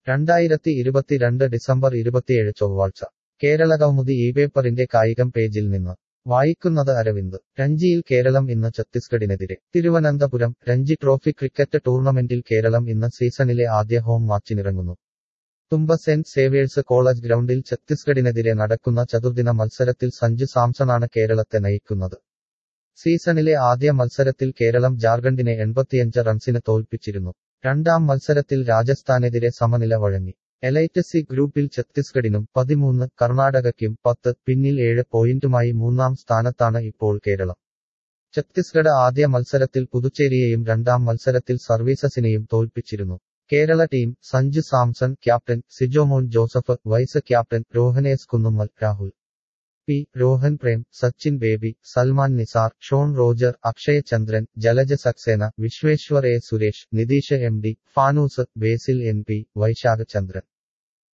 രണ്ടായിരത്തി ഇരുപത്തിരണ്ട് ഡിസംബർ ഇരുപത്തിയേഴ് ചൊവ്വാഴ്ച കേരള കൗമുദി ഈ പേപ്പറിന്റെ കായികം പേജിൽ നിന്ന് വായിക്കുന്നത് അരവിന്ദ് രഞ്ജിയിൽ കേരളം ഇന്ന് ഛത്തീസ്ഗഡിനെതിരെ തിരുവനന്തപുരം രഞ്ജി ട്രോഫി ക്രിക്കറ്റ് ടൂർണമെന്റിൽ കേരളം ഇന്ന് സീസണിലെ ആദ്യ ഹോം മാച്ചിനിറങ്ങുന്നു തുമ്പ സെന്റ് സേവിയേഴ്സ് കോളേജ് ഗ്രൗണ്ടിൽ ഛത്തീസ്ഗഡിനെതിരെ നടക്കുന്ന ചതുർദിന മത്സരത്തിൽ സഞ്ജു സാംസണാണ് കേരളത്തെ നയിക്കുന്നത് സീസണിലെ ആദ്യ മത്സരത്തിൽ കേരളം ജാർഖണ്ഡിനെ എൺപത്തിയഞ്ച് റൺസിന് തോൽപ്പിച്ചിരുന്നു രണ്ടാം മത്സരത്തിൽ രാജസ്ഥാനെതിരെ സമനില വഴങ്ങി എലൈറ്റ് സി ഗ്രൂപ്പിൽ ഛത്തീസ്ഗഡിനും പതിമൂന്ന് കർണാടകയ്ക്കും പത്ത് പിന്നിൽ ഏഴ് പോയിന്റുമായി മൂന്നാം സ്ഥാനത്താണ് ഇപ്പോൾ കേരളം ഛത്തീസ്ഗഡ് ആദ്യ മത്സരത്തിൽ പുതുച്ചേരിയെയും രണ്ടാം മത്സരത്തിൽ സർവീസസിനെയും തോൽപ്പിച്ചിരുന്നു Kerala team Sanju Samson captain Sijomon Joseph vice captain Rohan S Kunnummal Rahul P Rohan Prem Sachin Baby Salman Nizar Shone Roger Akshaya Chandran Jalaj Saxena Vishweshwar A Suresh Nitheesh M D Fanoos Basil N P Vaisakh Chandran